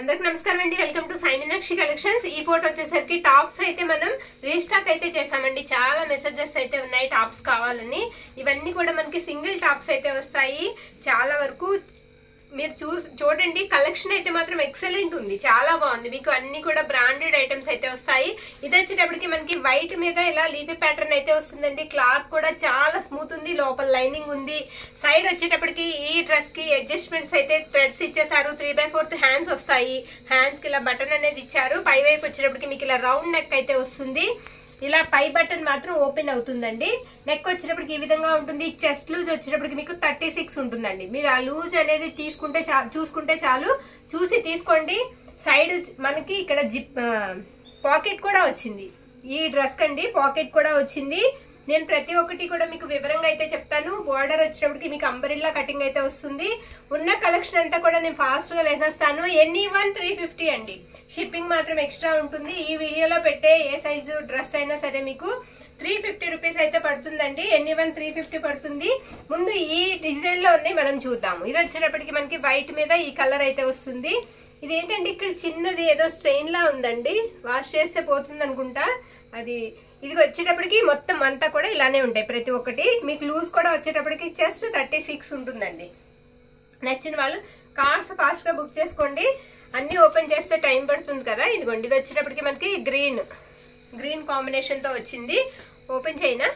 అందరికి నమస్కారం అండి welcome to Sai Meenakshi collections ఈ ఫోటో వచ్చేసరికి టాప్స్ అయితే మనం రీస్టాక్ అయితే చేసామండి చాలా మెసేజెస్ అయితే ఉన్నాయి టాప్స్ కావాలని ఇవన్నీ కూడా మనకి సింగిల్ టాప్స్ అయితే వస్తాయి చాలా వరకు మీరు చూ చూడండి కలెక్షన్ అయితే మాత్రం ఎక్సలెంట్ ఉంది చాలా బాగుంది మీకు అన్ని కూడా బ్రాండెడ్ ఐటమ్స్ అయితే వస్తాయి ఇది వచ్చేటప్పటికి మనకి వైట్ మీద ఇలా లీఫీ ప్యాటర్న్ అయితే వస్తుందండి క్లాత్ కూడా చాలా స్మూత్ ఉంది లోపల లైనింగ్ ఉంది సైడ్ వచ్చేటప్పటికి ఈ డ్రెస్ కి అడ్జస్ట్మెంట్స్ అయితే థ్రెడ్స్ ఇచ్చేసారు త్రీ బై ఫోర్త్ హ్యాండ్స్ వస్తాయి హ్యాండ్స్ కి ఇలా బటన్ అనేది ఇచ్చారు పై వైపు వచ్చేటప్పటికి మీకు ఇలా రౌండ్ నెక్ అయితే వస్తుంది ఇలా పై బటన్ మాత్రం ఓపెన్ అవుతుందండి నెక్ వచ్చేటప్పటికి ఈ విధంగా ఉంటుంది చెస్ట్ లూజ్ వచ్చేటప్పటికి మీకు థర్టీ సిక్స్ ఉంటుందండి మీరు ఆ లూజ్ అనేది తీసుకుంటే చా చూసుకుంటే చాలు చూసి తీసుకోండి సైడ్ మనకి ఇక్కడ జిప్ పాకెట్ కూడా వచ్చింది ఈ డ్రెస్ కండి పాకెట్ కూడా వచ్చింది నేను ప్రతి ఒక్కటి కూడా మీకు వివరంగా అయితే చెప్తాను బార్డర్ వచ్చేటప్పటికి మీకు అంబరిల్లా కటింగ్ అయితే వస్తుంది ఉన్న కలెక్షన్ అంతా కూడా నేను ఫాస్ట్ గా వేసేస్తాను ఎనీ వన్ త్రీ ఫిఫ్టీ అండి షిప్పింగ్ మాత్రం ఎక్స్ట్రా ఉంటుంది ఈ వీడియోలో పెట్టే ఏ సైజు డ్రెస్ అయినా సరే మీకు త్రీ ఫిఫ్టీ రూపీస్ అయితే పడుతుందండి ఎన్ని వన్ త్రీ ఫిఫ్టీ పడుతుంది ముందు ఈ డిజైన్ లో ఉన్నాయి మనం చూద్దాము ఇది వచ్చేటప్పటికి మనకి వైట్ మీద ఈ కలర్ అయితే వస్తుంది ఇది ఏంటంటే ఇక్కడ చిన్నది ఏదో స్ట్రెయిన్ లా ఉందండి వాష్ చేస్తే పోతుంది అనుకుంటా అది ఇది వచ్చేటప్పటికి మొత్తం అంతా కూడా ఇలానే ఉంటాయి ప్రతి ఒక్కటి మీకు లూజ్ కూడా వచ్చేటప్పటికి చెస్ట్ థర్టీ సిక్స్ ఉంటుందండి నచ్చిన వాళ్ళు కార్స్ ఫాస్ట్ గా బుక్ చేసుకోండి అన్ని ఓపెన్ చేస్తే టైం పడుతుంది కదా ఇదిగోండి ఇది వచ్చేటప్పటికి మనకి గ్రీన్ గ్రీన్ కాంబినేషన్ తో వచ్చింది ఓపెన్ చేయనా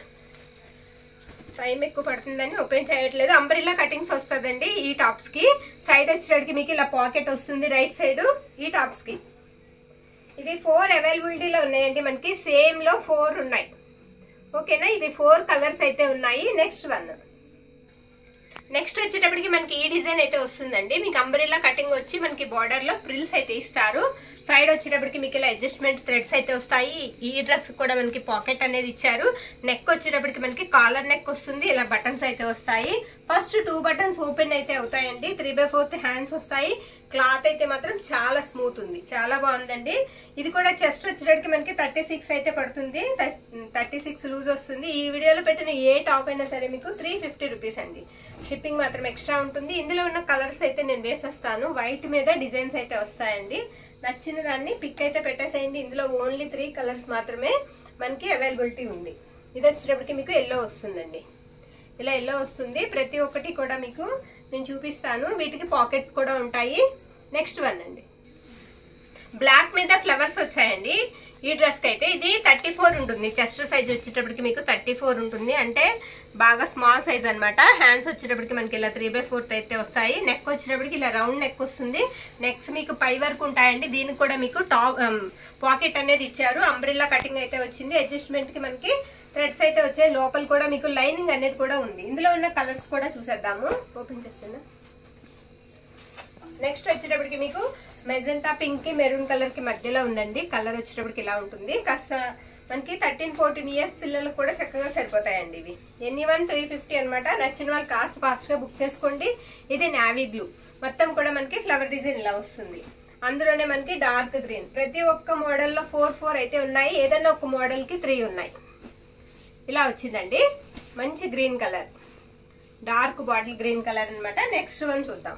టైం ఎక్కువ పడుతుందని ఓపెన్ చేయట్లేదు అంబ్రిల్లా కటింగ్స్ వస్తుందండి ఈ టాప్స్ కి సైడ్ వచ్చేటప్పటికి మీకు ఇలా పాకెట్ వస్తుంది రైట్ సైడ్ ఈ టాప్స్ కి ఇవి ఫోర్ అవైలబిలిటీలో ఉన్నాయండి మనకి సేమ్ లో ఫోర్ ఉన్నాయి ఓకేనా ఇవి ఫోర్ కలర్స్ అయితే ఉన్నాయి నెక్స్ట్ వన్ నెక్స్ట్ వచ్చేటప్పటికి మనకి ఈ డిజైన్ అయితే వస్తుందండి మీకు అంబరిల్లా కటింగ్ వచ్చి మనకి బార్డర్ లో ప్రిల్స్ అయితే ఇస్తారు సైడ్ వచ్చేటప్పటికి మీకు ఇలా అడ్జస్ట్మెంట్ థ్రెడ్స్ అయితే వస్తాయి ఈ డ్రెస్ కూడా మనకి పాకెట్ అనేది ఇచ్చారు నెక్ వచ్చేటప్పటికి మనకి కాలర్ నెక్ వస్తుంది ఇలా బటన్స్ అయితే వస్తాయి ఫస్ట్ టూ బటన్స్ ఓపెన్ అయితే అవుతాయండి త్రీ బై ఫోర్త్ హ్యాండ్స్ వస్తాయి క్లాత్ అయితే మాత్రం చాలా స్మూత్ ఉంది చాలా బాగుందండి ఇది కూడా చెస్ట్ వచ్చేటప్పటికి మనకి థర్టీ సిక్స్ అయితే పడుతుంది థర్టీ సిక్స్ లూజ్ వస్తుంది ఈ వీడియోలో పెట్టిన ఏ టాప్ అయినా సరే మీకు త్రీ ఫిఫ్టీ రూపీస్ అండి షిప్పింగ్ మాత్రం ఎక్స్ట్రా ఉంటుంది ఇందులో ఉన్న కలర్స్ అయితే నేను వేసేస్తాను వైట్ మీద డిజైన్స్ అయితే వస్తాయండి నచ్చిన దాన్ని పిక్ అయితే పెట్టేసేయండి ఇందులో ఓన్లీ త్రీ కలర్స్ మాత్రమే మనకి అవైలబిలిటీ ఉంది ఇది వచ్చేటప్పటికి మీకు ఎల్లో వస్తుందండి ఇలా ఎల్లో వస్తుంది ప్రతి ఒక్కటి కూడా మీకు నేను చూపిస్తాను వీటికి పాకెట్స్ కూడా ఉంటాయి నెక్స్ట్ వన్ అండి బ్లాక్ మీద ఫ్లవర్స్ వచ్చాయండి ఈ డ్రెస్కి అయితే ఇది థర్టీ ఫోర్ ఉంటుంది చెస్ట్ సైజ్ వచ్చేటప్పటికి మీకు థర్టీ ఫోర్ ఉంటుంది అంటే బాగా స్మాల్ సైజ్ అనమాట హ్యాండ్స్ వచ్చేటప్పటికి మనకి ఇలా త్రీ బై ఫోర్త్ అయితే వస్తాయి నెక్ వచ్చేటప్పటికి ఇలా రౌండ్ నెక్ వస్తుంది నెక్స్ మీకు పై వరకు ఉంటాయండి దీనికి కూడా మీకు టాప్ పాకెట్ అనేది ఇచ్చారు అంబ్రిల్లా కటింగ్ అయితే వచ్చింది అడ్జస్ట్మెంట్కి మనకి థ్రెడ్స్ అయితే వచ్చాయి లోపల కూడా మీకు లైనింగ్ అనేది కూడా ఉంది ఇందులో ఉన్న కలర్స్ కూడా చూసేద్దాము ఓపెన్ చేస్తున్నా నెక్స్ట్ వచ్చేటప్పటికి మీకు మెజెంటా పింక్ కి మెరూన్ కలర్ కి మధ్యలో ఉందండి కలర్ వచ్చేటప్పటికి ఇలా ఉంటుంది కాస్త మనకి థర్టీన్ ఫోర్టీన్ ఇయర్స్ పిల్లలకు కూడా చక్కగా సరిపోతాయండి ఇవి ఎన్ని వన్ త్రీ ఫిఫ్టీ అనమాట నచ్చిన వాళ్ళు కాస్త ఫాస్ట్ గా బుక్ చేసుకోండి ఇది నావీ బ్లూ మొత్తం కూడా మనకి ఫ్లవర్ డిజైన్ ఇలా వస్తుంది అందులోనే మనకి డార్క్ గ్రీన్ ప్రతి ఒక్క మోడల్లో ఫోర్ ఫోర్ అయితే ఉన్నాయి ఏదైనా ఒక మోడల్ కి త్రీ ఉన్నాయి ఇలా వచ్చిందండి మంచి green colour dark bottle green colour అన్నమాట నెక్స్ట్ వన్ చూద్దాం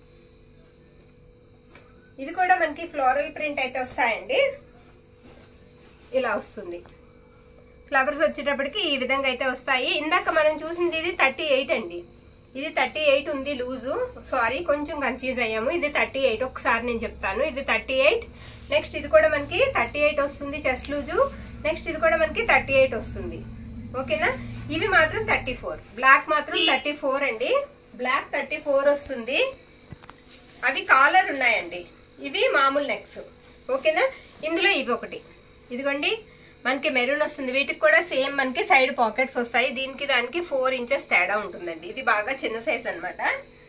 ఇవి కూడా మనకి ఫ్లోరల్ ప్రింట్ అయితే వస్తాయండి ఇలా వస్తుంది ఫ్లవర్స్ వచ్చేటప్పటికి ఈ విధంగా అయితే వస్తాయి ఇందాక మనం చూసింది ఇది థర్టీ ఎయిట్ అండి ఇది థర్టీ ఎయిట్ ఉంది లూజు సారీ కొంచెం కన్ఫ్యూజ్ అయ్యాము ఇది థర్టీ ఎయిట్ ఒకసారి నేను చెప్తాను ఇది థర్టీ ఎయిట్ నెక్స్ట్ ఇది కూడా మనకి థర్టీ ఎయిట్ వస్తుంది చెస్ట్ లూజు నెక్స్ట్ ఇది కూడా మనకి థర్టీ ఎయిట్ వస్తుంది ఓకేనా ఇవి మాత్రం థర్టీ ఫోర్ బ్లాక్ మాత్రం థర్టీ ఫోర్ అండి బ్లాక్ థర్టీ ఫోర్ వస్తుంది అవి కాలర్ ఉన్నాయండి ఇవి మామూలు నెక్స్ ఓకేనా ఇందులో ఇవి ఒకటి ఇదిగోండి మనకి మెరూన్ వస్తుంది వీటికి కూడా సేమ్ మనకి సైడ్ పాకెట్స్ వస్తాయి దీనికి దానికి ఫోర్ ఇంచెస్ తేడా ఉంటుందండి ఇది బాగా చిన్న సైజ్ అనమాట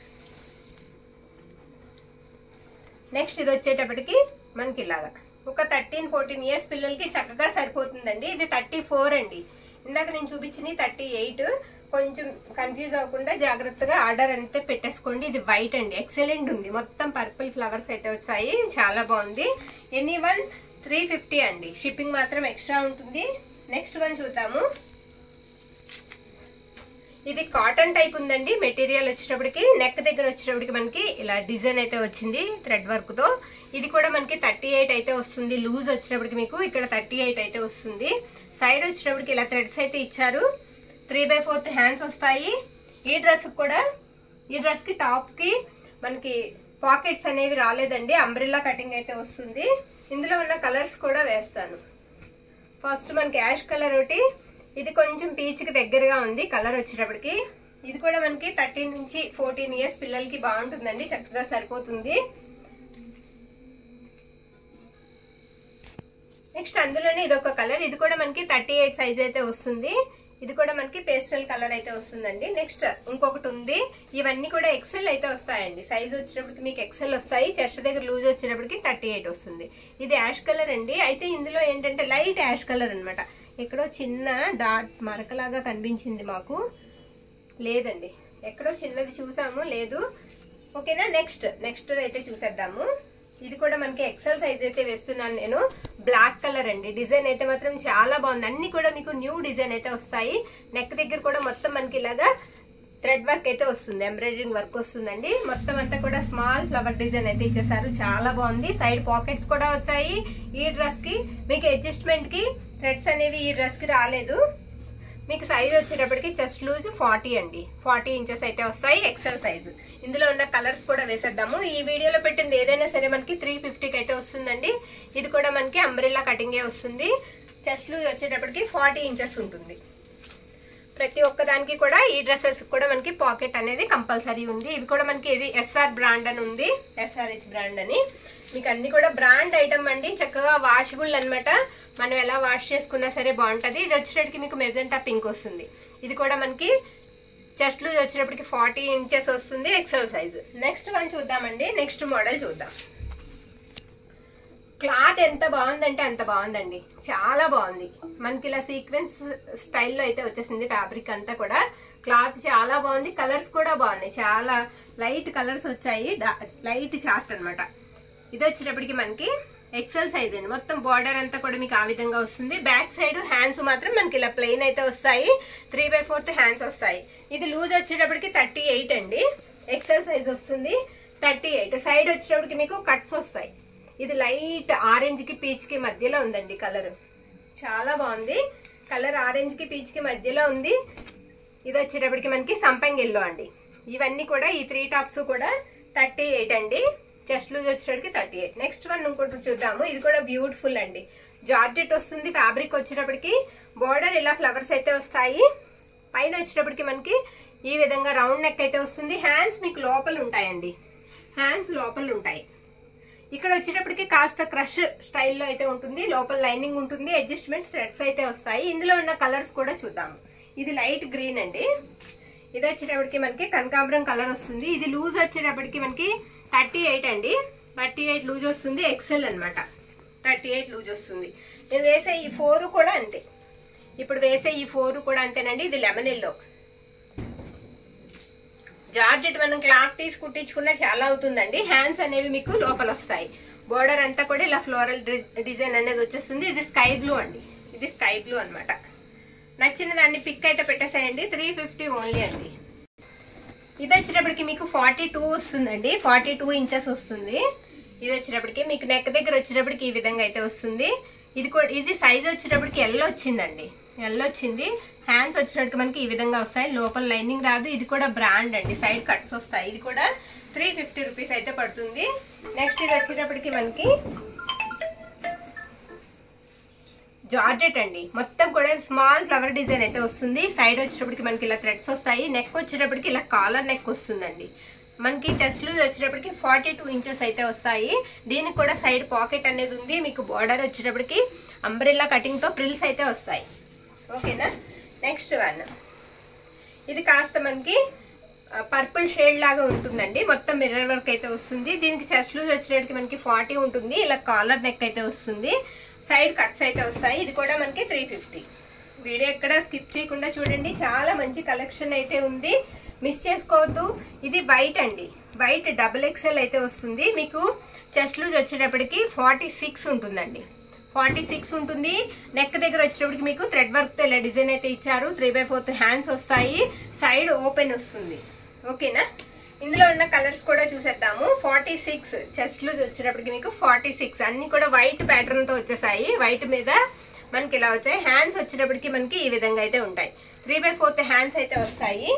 నెక్స్ట్ ఇది వచ్చేటప్పటికి మనకి ఇలాగా ఒక థర్టీన్ ఫోర్టీన్ ఇయర్స్ పిల్లలకి చక్కగా సరిపోతుందండి ఇది థర్టీ ఫోర్ అండి ఇందాక నేను చూపించింది థర్టీ ఎయిట్ కొంచెం కన్ఫ్యూజ్ అవ్వకుండా జాగ్రత్తగా ఆర్డర్ అయితే పెట్టేసుకోండి ఇది వైట్ అండి ఎక్సలెంట్ ఉంది మొత్తం పర్పుల్ ఫ్లవర్స్ అయితే వచ్చాయి చాలా బాగుంది ఎనీ వన్ త్రీ ఫిఫ్టీ అండి షిప్పింగ్ మాత్రం ఎక్స్ట్రా ఉంటుంది నెక్స్ట్ వన్ చూద్దాము ఇది కాటన్ టైప్ ఉందండి మెటీరియల్ వచ్చేటప్పటికి నెక్ దగ్గర వచ్చేటప్పటికి మనకి ఇలా డిజైన్ అయితే వచ్చింది థ్రెడ్ వర్క్ తో ఇది కూడా మనకి థర్టీ ఎయిట్ అయితే వస్తుంది లూజ్ వచ్చేటప్పటికి మీకు ఇక్కడ థర్టీ ఎయిట్ అయితే వస్తుంది సైడ్ వచ్చేటప్పటికి ఇలా థ్రెడ్స్ అయితే ఇచ్చారు త్రీ బై ఫోర్త్ హ్యాండ్స్ వస్తాయి ఈ డ్రెస్ కూడా ఈ డ్రెస్ కి టాప్ కి మనకి పాకెట్స్ అనేవి రాలేదండి అంబ్రిల్లా కటింగ్ అయితే వస్తుంది ఇందులో ఉన్న కలర్స్ కూడా వేస్తాను ఫస్ట్ మనకి యాష్ కలర్ ఒకటి ఇది కొంచెం పీచ్కి దగ్గరగా ఉంది కలర్ వచ్చేటప్పటికి ఇది కూడా మనకి థర్టీన్ నుంచి ఫోర్టీన్ ఇయర్స్ పిల్లలకి బాగుంటుందండి చక్కగా సరిపోతుంది నెక్స్ట్ అందులోనే ఇది ఒక కలర్ ఇది కూడా మనకి థర్టీ ఎయిట్ సైజ్ అయితే వస్తుంది ఇది కూడా మనకి పేస్టల్ కలర్ అయితే వస్తుందండి నెక్స్ట్ ఇంకొకటి ఉంది ఇవన్నీ కూడా ఎక్సెల్ అయితే వస్తాయండి సైజ్ వచ్చేటప్పటికి మీకు ఎక్సెల్ వస్తాయి చెస్ట్ దగ్గర లూజ్ వచ్చేటప్పటికి థర్టీ ఎయిట్ వస్తుంది ఇది యాష్ కలర్ అండి అయితే ఇందులో ఏంటంటే లైట్ యాష్ కలర్ అన్నమాట ఎక్కడో చిన్న డాట్ మరకలాగా కనిపించింది మాకు లేదండి ఎక్కడో చిన్నది చూసాము లేదు ఓకేనా నెక్స్ట్ నెక్స్ట్ అయితే చూసేద్దాము ఇది కూడా మనకి ఎక్సెల్ సైజ్ అయితే వేస్తున్నాను నేను బ్లాక్ కలర్ అండి డిజైన్ అయితే మాత్రం చాలా బాగుంది అన్ని కూడా మీకు న్యూ డిజైన్ అయితే వస్తాయి నెక్ దగ్గర కూడా మొత్తం మనకి ఇలాగా థ్రెడ్ వర్క్ అయితే వస్తుంది ఎంబ్రాయిడరింగ్ వర్క్ వస్తుందండి మొత్తం అంతా కూడా స్మాల్ ఫ్లవర్ డిజైన్ అయితే ఇచ్చేసారు చాలా బాగుంది సైడ్ పాకెట్స్ కూడా వచ్చాయి ఈ డ్రెస్ కి మీకు అడ్జస్ట్మెంట్ కి థ్రెడ్స్ అనేవి ఈ డ్రెస్ కి రాలేదు మీకు సైజ్ వచ్చేటప్పటికి చెస్ట్ లూజ్ ఫార్టీ అండి ఫార్టీ ఇంచెస్ అయితే వస్తాయి ఎక్సెల్ సైజు ఇందులో ఉన్న కలర్స్ కూడా వేసేద్దాము ఈ వీడియోలో పెట్టింది ఏదైనా సరే మనకి త్రీ ఫిఫ్టీకి అయితే వస్తుందండి ఇది కూడా మనకి అంబ్రిల్లా కటింగే వస్తుంది చెస్ట్ లూజ్ వచ్చేటప్పటికి ఫార్టీ ఇంచెస్ ఉంటుంది ప్రతి ఒక్క దానికి కూడా ఈ డ్రెస్సెస్ కూడా మనకి పాకెట్ అనేది కంపల్సరీ ఉంది ఇవి కూడా మనకి ఇది ఎస్ఆర్ బ్రాండ్ అని ఉంది ఎస్ఆర్హెచ్ బ్రాండ్ అని మీకు అన్ని కూడా బ్రాండ్ ఐటమ్ అండి చక్కగా వాషబుల్ అన్నమాట మనం ఎలా వాష్ చేసుకున్నా సరే బాగుంటుంది ఇది వచ్చేటప్పటికి మీకు మెజెంటా పింక్ వస్తుంది ఇది కూడా మనకి చెస్ట్ లూజ్ వచ్చేటప్పటికి ఫార్టీ ఇంచెస్ వస్తుంది ఎక్సెల్ సైజ్ నెక్స్ట్ వన్ చూద్దామండి నెక్స్ట్ మోడల్ చూద్దాం క్లాత్ ఎంత బాగుందంటే అంత బాగుందండి చాలా బాగుంది మనకి ఇలా సీక్వెన్స్ స్టైల్లో అయితే వచ్చేసింది ఫ్యాబ్రిక్ అంతా కూడా క్లాత్ చాలా బాగుంది కలర్స్ కూడా బాగున్నాయి చాలా లైట్ కలర్స్ వచ్చాయి లైట్ చార్ట్ అన్నమాట ఇది వచ్చేటప్పటికి మనకి ఎక్సెల్ సైజ్ అండి మొత్తం బార్డర్ అంతా కూడా మీకు ఆ విధంగా వస్తుంది బ్యాక్ సైడ్ హ్యాండ్స్ మాత్రం మనకి ఇలా ప్లెయిన్ అయితే వస్తాయి త్రీ బై ఫోర్త్ హ్యాండ్స్ వస్తాయి ఇది లూజ్ వచ్చేటప్పటికి థర్టీ ఎయిట్ అండి ఎక్సెల్ సైజ్ వస్తుంది థర్టీ ఎయిట్ సైడ్ వచ్చేటప్పటికి మీకు కట్స్ వస్తాయి ఇది లైట్ ఆరెంజ్ కి పీచ్ కి మధ్యలో ఉందండి కలర్ చాలా బాగుంది కలర్ ఆరెంజ్ కి పీచ్ కి మధ్యలో ఉంది ఇది వచ్చేటప్పటికి మనకి సంపంగ్ ఎల్లో అండి ఇవన్నీ కూడా ఈ త్రీ టాప్స్ కూడా థర్టీ ఎయిట్ అండి చెస్ట్ లూజ్ వచ్చేటప్పటికి థర్టీ ఎయిట్ నెక్స్ట్ వన్ ఇంకోటి చూద్దాము ఇది కూడా బ్యూటిఫుల్ అండి జార్జెట్ వస్తుంది ఫ్యాబ్రిక్ వచ్చేటప్పటికి బోర్డర్ ఇలా ఫ్లవర్స్ అయితే వస్తాయి పైన వచ్చేటప్పటికి మనకి ఈ విధంగా రౌండ్ నెక్ అయితే వస్తుంది హ్యాండ్స్ మీకు లోపల ఉంటాయండి హ్యాండ్స్ లోపల ఉంటాయి ఇక్కడ వచ్చేటప్పటికి కాస్త క్రష్ స్టైల్లో అయితే ఉంటుంది లోపల లైనింగ్ ఉంటుంది అడ్జస్ట్మెంట్ థ్రెడ్స్ అయితే వస్తాయి ఇందులో ఉన్న కలర్స్ కూడా చూద్దాము ఇది లైట్ గ్రీన్ అండి ఇది వచ్చేటప్పటికి మనకి కనకాంబరం కలర్ వస్తుంది ఇది లూజ్ వచ్చేటప్పటికి మనకి థర్టీ ఎయిట్ అండి థర్టీ ఎయిట్ లూజ్ వస్తుంది ఎక్సెల్ అన్నమాట థర్టీ ఎయిట్ లూజ్ వస్తుంది నేను వేసే ఈ ఫోర్ కూడా అంతే ఇప్పుడు వేసే ఈ ఫోర్ కూడా అంతేనండి ఇది లెమన్ ఎల్లో జార్జెట్ మనం క్లాత్ తీసి కుట్టించుకున్నా చాలా అవుతుందండి హ్యాండ్స్ అనేవి మీకు లోపల వస్తాయి బోర్డర్ అంతా కూడా ఇలా ఫ్లోరల్ డిజైన్ అనేది వచ్చేస్తుంది ఇది స్కై బ్లూ అండి ఇది స్కై బ్లూ అన్నమాట నచ్చిన దాన్ని పిక్ అయితే పెట్టేసేయండి త్రీ ఫిఫ్టీ ఓన్లీ అండి ఇది వచ్చేటప్పటికి మీకు ఫార్టీ టూ వస్తుందండి ఫార్టీ టూ ఇంచెస్ వస్తుంది ఇది వచ్చేటప్పటికి మీకు నెక్ దగ్గర వచ్చేటప్పటికి ఈ విధంగా అయితే వస్తుంది ఇది కూడా ఇది సైజ్ వచ్చేటప్పటికి ఎల్ వచ్చిందండి ఎల్ వచ్చింది హ్యాండ్స్ వచ్చినట్టు మనకి ఈ విధంగా వస్తాయి లోపల లైనింగ్ రాదు ఇది కూడా బ్రాండ్ అండి సైడ్ కట్స్ వస్తాయి ఇది కూడా త్రీ ఫిఫ్టీ రూపీస్ అయితే పడుతుంది నెక్స్ట్ ఇది వచ్చేటప్పటికి మనకి జార్జెట్ అండి మొత్తం కూడా స్మాల్ ఫ్లవర్ డిజైన్ అయితే వస్తుంది సైడ్ వచ్చేటప్పటికి మనకి ఇలా థ్రెడ్స్ వస్తాయి నెక్ వచ్చేటప్పటికి ఇలా కాలర్ నెక్ వస్తుందండి మనకి చెస్ట్ లూజ్ వచ్చేటప్పటికి ఫార్టీ టూ ఇంచెస్ అయితే వస్తాయి దీనికి కూడా సైడ్ పాకెట్ అనేది ఉంది మీకు బార్డర్ వచ్చేటప్పటికి అంబ్రెల్లా కటింగ్తో ప్రిల్స్ అయితే వస్తాయి ఓకేనా నెక్స్ట్ వన్ ఇది కాస్త మనకి పర్పుల్ షేడ్ లాగా ఉంటుందండి మొత్తం మిర్రర్ వర్క్ అయితే వస్తుంది దీనికి చెస్ట్ లూజ్ వచ్చేటప్పటికి మనకి ఫార్టీ ఉంటుంది ఇలా కాలర్ నెక్ అయితే వస్తుంది సైడ్ కట్స్ అయితే వస్తాయి ఇది కూడా మనకి త్రీ ఫిఫ్టీ వీడియో ఎక్కడ స్కిప్ చేయకుండా చూడండి చాలా మంచి కలెక్షన్ అయితే ఉంది మిస్ చేసుకోవద్దు ఇది వైట్ అండి వైట్ డబుల్ ఎక్స్ఎల్ అయితే వస్తుంది మీకు చెస్ట్ లూజ్ వచ్చేటప్పటికి ఫార్టీ సిక్స్ ఉంటుందండి ఫార్టీ సిక్స్ ఉంటుంది నెక్ దగ్గర వచ్చేటప్పటికి మీకు థ్రెడ్ వర్క్తో ఇలా డిజైన్ అయితే ఇచ్చారు త్రీ బై ఫోర్త్ హ్యాండ్స్ వస్తాయి సైడ్ ఓపెన్ వస్తుంది ఓకేనా ఇందులో ఉన్న కలర్స్ కూడా చూసేద్దాము ఫార్టీ సిక్స్ చెస్ట్లు వచ్చేటప్పటికి మీకు ఫార్టీ సిక్స్ అన్ని కూడా వైట్ ప్యాటర్న్తో వచ్చేసాయి వైట్ మీద మనకి ఇలా వచ్చాయి హ్యాండ్స్ వచ్చేటప్పటికి మనకి ఈ విధంగా అయితే ఉంటాయి త్రీ బై ఫోర్త్ హ్యాండ్స్ అయితే వస్తాయి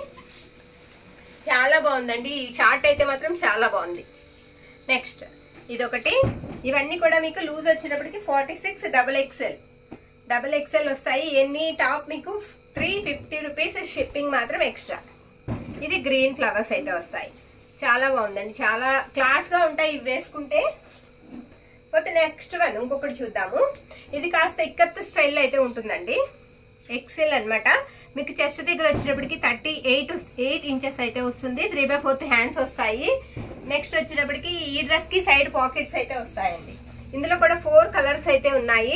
చాలా బాగుందండి ఈ చార్ట్ అయితే మాత్రం చాలా బాగుంది నెక్స్ట్ ఇదొకటి ఇవన్నీ కూడా మీకు లూజ్ వచ్చేటప్పటికి forty six double XL double XL వస్తాయి ఎన్ని టాప్ మీకు త్రీ ఫిఫ్టీ రూపీస్ షిప్పింగ్ మాత్రం ఎక్స్ట్రా ఇది గ్రీన్ ఫ్లవర్స్ అయితే వస్తాయి చాలా బాగుందండి చాలా క్లాస్గా ఉంటాయి ఇవి వేసుకుంటే పోతే నెక్స్ట్ వన్ ఇంకొకటి చూద్దాము ఇది కాస్త ఇక్కత్ స్టైల్ అయితే ఉంటుందండి ఎక్సెల్ అన్నమాట మీకు చెస్ట్ దగ్గర వచ్చేటప్పటికి థర్టీ ఎయిట్ ఎయిట్ ఇంచెస్ అయితే వస్తుంది త్రీ బై ఫోర్త్ హ్యాండ్స్ వస్తాయి నెక్స్ట్ వచ్చేటప్పటికి ఈ డ్రెస్ కి సైడ్ పాకెట్స్ అయితే వస్తాయండి ఇందులో కూడా ఫోర్ కలర్స్ అయితే ఉన్నాయి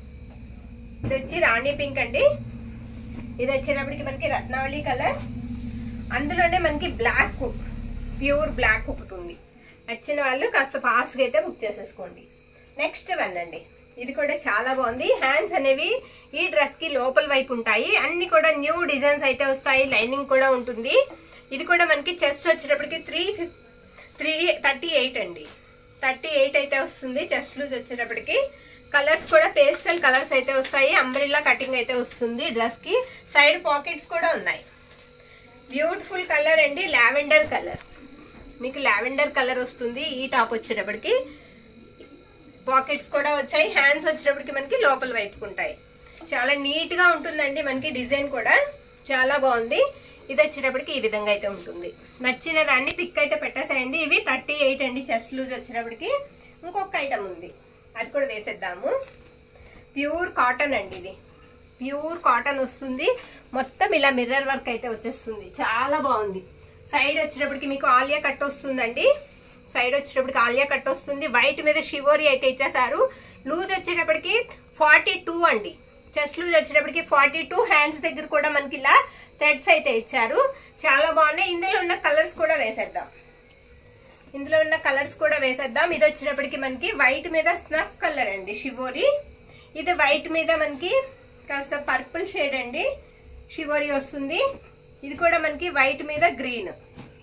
ఇది వచ్చి రాణి పింక్ అండి ఇది వచ్చేటప్పటికి మనకి రత్నావళి కలర్ అందులోనే మనకి బ్లాక్ ప్యూర్ బ్లాక్ ఒకటి ఉంది నచ్చిన వాళ్ళు కాస్త ఫాస్ట్గా అయితే బుక్ చేసేసుకోండి నెక్స్ట్ వన్ అండి ఇది కూడా చాలా బాగుంది హ్యాండ్స్ అనేవి ఈ డ్రెస్ కి లోపల వైపు ఉంటాయి అన్ని కూడా న్యూ డిజైన్స్ అయితే వస్తాయి లైనింగ్ కూడా ఉంటుంది ఇది కూడా మనకి చెస్ట్ వచ్చేటప్పటికి త్రీ ఫిఫ్ త్రీ థర్టీ ఎయిట్ అండి థర్టీ ఎయిట్ అయితే వస్తుంది చెస్ట్ లూజ్ వచ్చేటప్పటికి కలర్స్ కూడా పేస్టల్ కలర్స్ అయితే వస్తాయి అంబ్రిల్లా కటింగ్ అయితే వస్తుంది డ్రెస్ కి సైడ్ పాకెట్స్ కూడా ఉన్నాయి బ్యూటిఫుల్ కలర్ అండి లావెండర్ కలర్ మీకు లావెండర్ కలర్ వస్తుంది ఈ టాప్ వచ్చేటప్పటికి పాకెట్స్ కూడా వచ్చాయి హ్యాండ్స్ వచ్చేటప్పటికి మనకి లోపల వైపుకు ఉంటాయి చాలా నీట్ గా ఉంటుందండి మనకి డిజైన్ కూడా చాలా బాగుంది ఇది వచ్చేటప్పటికి ఈ విధంగా అయితే ఉంటుంది నచ్చిన దాన్ని పిక్ అయితే పెట్టేసేయండి ఇవి థర్టీ ఎయిట్ అండి చెస్ట్ లూజ్ వచ్చేటప్పటికి ఇంకొక ఐటమ్ ఉంది అది కూడా వేసేద్దాము ప్యూర్ కాటన్ అండి ఇది ప్యూర్ కాటన్ వస్తుంది మొత్తం ఇలా మిర్రర్ వర్క్ అయితే వచ్చేస్తుంది చాలా బాగుంది సైడ్ వచ్చేటప్పటికి మీకు ఆలియా కట్ వస్తుందండి సైడ్ వచ్చేటప్పటికి ఆలియా కట్ వస్తుంది వైట్ మీద షివోరి అయితే ఇచ్చేసారు లూజ్ వచ్చేటప్పటికి ఫార్టీ టూ అండి చెస్ట్ లూజ్ వచ్చేటప్పటికి ఫార్టీ టూ హ్యాండ్స్ దగ్గర కూడా మనకి ఇలా థ్రెడ్స్ అయితే ఇచ్చారు చాలా బాగున్నాయి ఇందులో ఉన్న కలర్స్ కూడా వేసేద్దాం ఇందులో ఉన్న కలర్స్ కూడా వేసేద్దాం ఇది వచ్చేటప్పటికి మనకి వైట్ మీద స్నఫ్ కలర్ అండి షివోరి ఇది వైట్ మీద మనకి కాస్త పర్పుల్ షేడ్ అండి షివోరి వస్తుంది ఇది కూడా మనకి వైట్ మీద గ్రీన్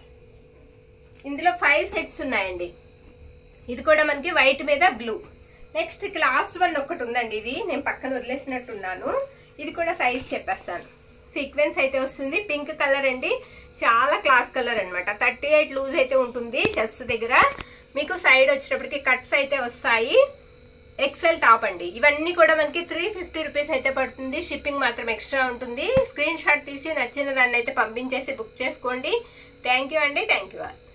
ఇందులో ఫైవ్ సెట్స్ ఉన్నాయండి ఇది కూడా మనకి వైట్ మీద బ్లూ నెక్స్ట్ లాస్ట్ వన్ ఒకటి ఉందండి ఇది నేను పక్కన వదిలేసినట్టున్నాను ఇది కూడా సైజ్ చెప్పేస్తాను సీక్వెన్స్ అయితే వస్తుంది పింక్ కలర్ అండి చాలా క్లాస్ కలర్ అన్నమాట థర్టీ ఎయిట్ లూజ్ అయితే ఉంటుంది చెస్ట్ దగ్గర మీకు సైడ్ వచ్చేటప్పటికి కట్స్ అయితే వస్తాయి ఎక్సెల్ టాప్ అండి ఇవన్నీ కూడా మనకి త్రీ ఫిఫ్టీ రూపీస్ అయితే పడుతుంది షిప్పింగ్ మాత్రం ఎక్స్ట్రా ఉంటుంది స్క్రీన్ షాట్ తీసి నచ్చిన దాన్ని అయితే పంపించేసి బుక్ చేసుకోండి థ్యాంక్ యూ అండి థ్యాంక్ యూ ఆల్